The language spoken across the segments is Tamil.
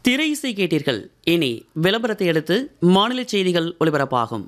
திரை இசை கேட்டீர்கள் இனி விளம்பரத்தை அடுத்து மாநில செய்திகள் ஒலிபரப்பாகும்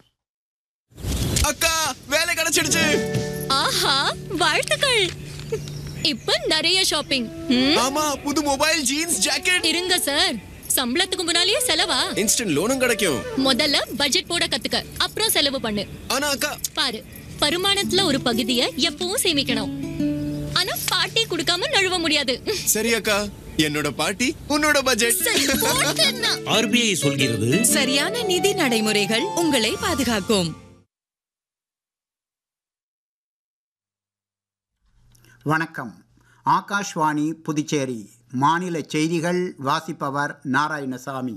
அக்கா வேலை கிடைச்சிடுச்சு ஆஹா வாழ்த்துக்கள் இப்ப நிறைய ஷாப்பிங் ம், ஆமா புது மொபைல் ஜீன்ஸ் ஜாக்கெட் இருங்க சார் சம்பளத்துக்கு முன்னாலேயே செலவா இன்ஸ்டன்ட் லோனும் கிடைக்கும் முதல்ல பட்ஜெட் போட கத்துக்க அப்புறம் செலவு பண்ணு ஆனா அக்கா பாரு வருமானத்துல ஒரு பகுதியை எப்பவும் சேமிக்கணும் ஆனா பாட்டி கொடுக்காம நழுவ முடியாது சரி அக்கா என்னோட பாட்டி உன்னோட பட்ஜெட் சரி, போட்டுன்னா. ஆர்பிஐ சொல்கிறது சரியான நிதி நடைமுறைகள் உங்களை பாதுகாக்கும் வணக்கம் ஆகாஷ்வாணி புதுச்சேரி மாநில செய்திகள் வாசிப்பவர் நாராயணசாமி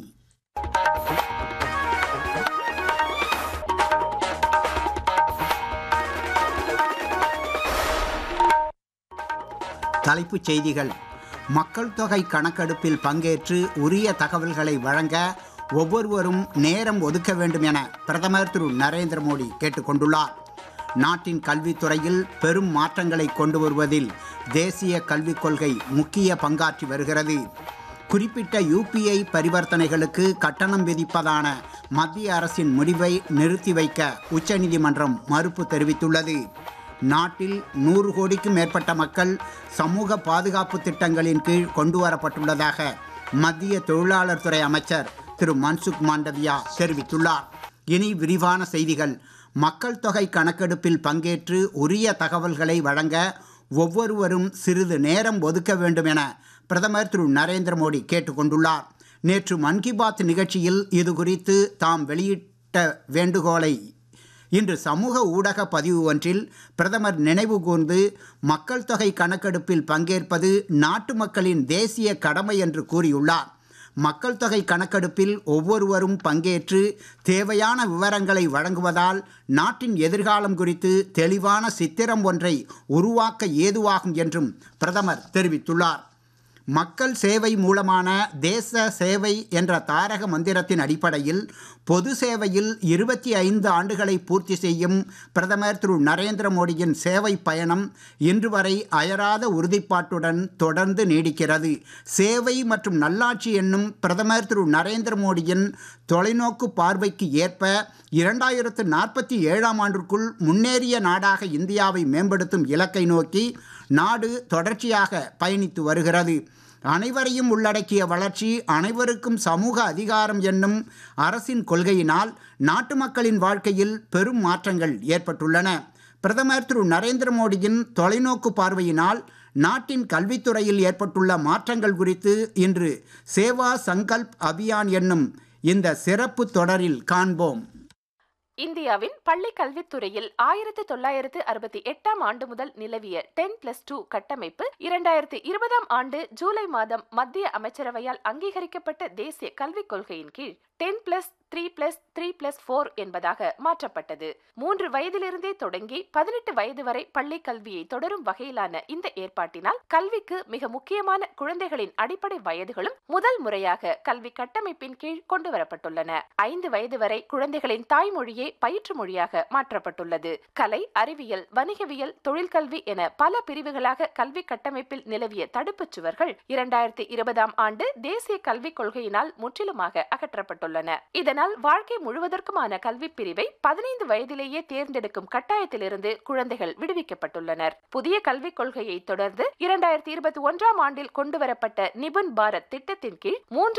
தலைப்புச் செய்திகள் மக்கள் தொகை கணக்கெடுப்பில் பங்கேற்று உரிய தகவல்களை வழங்க ஒவ்வொருவரும் நேரம் ஒதுக்க வேண்டும் என பிரதமர் திரு நரேந்திர மோடி கேட்டுக்கொண்டுள்ளார் நாட்டின் கல்வித்துறையில் பெரும் மாற்றங்களை கொண்டு வருவதில் தேசிய கல்விக் கொள்கை முக்கிய பங்காற்றி வருகிறது குறிப்பிட்ட யூபிஐ பரிவர்த்தனைகளுக்கு கட்டணம் விதிப்பதான மத்திய அரசின் முடிவை நிறுத்தி வைக்க உச்சநீதிமன்றம் மறுப்பு தெரிவித்துள்ளது நாட்டில் நூறு கோடிக்கும் மேற்பட்ட மக்கள் சமூக பாதுகாப்பு திட்டங்களின் கீழ் கொண்டு வரப்பட்டுள்ளதாக மத்திய தொழிலாளர் துறை அமைச்சர் திரு மன்சுக் மாண்டவியா தெரிவித்துள்ளார் இனி விரிவான செய்திகள் மக்கள் தொகை கணக்கெடுப்பில் பங்கேற்று உரிய தகவல்களை வழங்க ஒவ்வொருவரும் சிறிது நேரம் ஒதுக்க வேண்டும் என பிரதமர் திரு நரேந்திர மோடி கேட்டுக்கொண்டுள்ளார் நேற்று மன் கி பாத் நிகழ்ச்சியில் இது குறித்து தாம் வெளியிட்ட வேண்டுகோளை இன்று சமூக ஊடக பதிவு ஒன்றில் பிரதமர் நினைவு கூர்ந்து மக்கள் தொகை கணக்கெடுப்பில் பங்கேற்பது நாட்டு மக்களின் தேசிய கடமை என்று கூறியுள்ளார் மக்கள் தொகை கணக்கெடுப்பில் ஒவ்வொருவரும் பங்கேற்று தேவையான விவரங்களை வழங்குவதால் நாட்டின் எதிர்காலம் குறித்து தெளிவான சித்திரம் ஒன்றை உருவாக்க ஏதுவாகும் என்றும் பிரதமர் தெரிவித்துள்ளார் மக்கள் சேவை மூலமான தேச சேவை என்ற தாரக மந்திரத்தின் அடிப்படையில் பொது சேவையில் இருபத்தி ஐந்து ஆண்டுகளை பூர்த்தி செய்யும் பிரதமர் திரு நரேந்திர மோடியின் சேவை பயணம் இன்று வரை அயராத உறுதிப்பாட்டுடன் தொடர்ந்து நீடிக்கிறது சேவை மற்றும் நல்லாட்சி என்னும் பிரதமர் திரு நரேந்திர மோடியின் தொலைநோக்கு பார்வைக்கு ஏற்ப இரண்டாயிரத்து நாற்பத்தி ஏழாம் ஆண்டிற்குள் முன்னேறிய நாடாக இந்தியாவை மேம்படுத்தும் இலக்கை நோக்கி நாடு தொடர்ச்சியாக பயணித்து வருகிறது அனைவரையும் உள்ளடக்கிய வளர்ச்சி அனைவருக்கும் சமூக அதிகாரம் என்னும் அரசின் கொள்கையினால் நாட்டு மக்களின் வாழ்க்கையில் பெரும் மாற்றங்கள் ஏற்பட்டுள்ளன பிரதமர் திரு நரேந்திர மோடியின் தொலைநோக்கு பார்வையினால் நாட்டின் கல்வித்துறையில் ஏற்பட்டுள்ள மாற்றங்கள் குறித்து இன்று சேவா சங்கல்ப் அபியான் என்னும் இந்த சிறப்பு தொடரில் காண்போம் இந்தியாவின் பள்ளி கல்வித்துறையில் ஆயிரத்து தொள்ளாயிரத்து அறுபத்தி எட்டாம் ஆண்டு முதல் நிலவிய டென் பிளஸ் டூ கட்டமைப்பு இரண்டாயிரத்தி இருபதாம் ஆண்டு ஜூலை மாதம் மத்திய அமைச்சரவையால் அங்கீகரிக்கப்பட்ட தேசிய கல்விக் கொள்கையின் கீழ் ten plus three plus three plus four என்பதாக மாற்றப்பட்டது மூன்று வயதிலிருந்தே தொடங்கி பதினெட்டு வயது வரை பள்ளி கல்வியை தொடரும் வகையிலான இந்த ஏற்பாட்டினால் கல்விக்கு மிக முக்கியமான குழந்தைகளின் அடிப்படை வயதுகளும் முதல் முறையாக கல்வி கட்டமைப்பின் கீழ் கொண்டு வரப்பட்டுள்ளன ஐந்து வயது வரை குழந்தைகளின் தாய்மொழியே பயிற்று மொழியாக மாற்றப்பட்டுள்ளது கலை அறிவியல் வணிகவியல் தொழிற்கல்வி என பல பிரிவுகளாக கல்வி கட்டமைப்பில் நிலவிய தடுப்புச் சுவர்கள் இரண்டாயிரத்தி இருபதாம் ஆண்டு தேசிய கல்விக் கொள்கையினால் முற்றிலுமாக அகற்றப்பட்டுள்ளன இதனால் வாழ்க்கை முழுவதற்குமான கல்வி பிரிவை பதினைந்து வயதிலேயே தேர்ந்தெடுக்கும் கட்டாயத்திலிருந்து குழந்தைகள் விடுவிக்கப்பட்டுள்ளனர் புதிய கல்விக் கொள்கையை தொடர்ந்து இரண்டாயிரத்தி இருபத்தி ஒன்றாம் ஆண்டில் கொண்டுவரப்பட்ட நிபுன் பாரத் திட்டத்தின் கீழ் மூன்று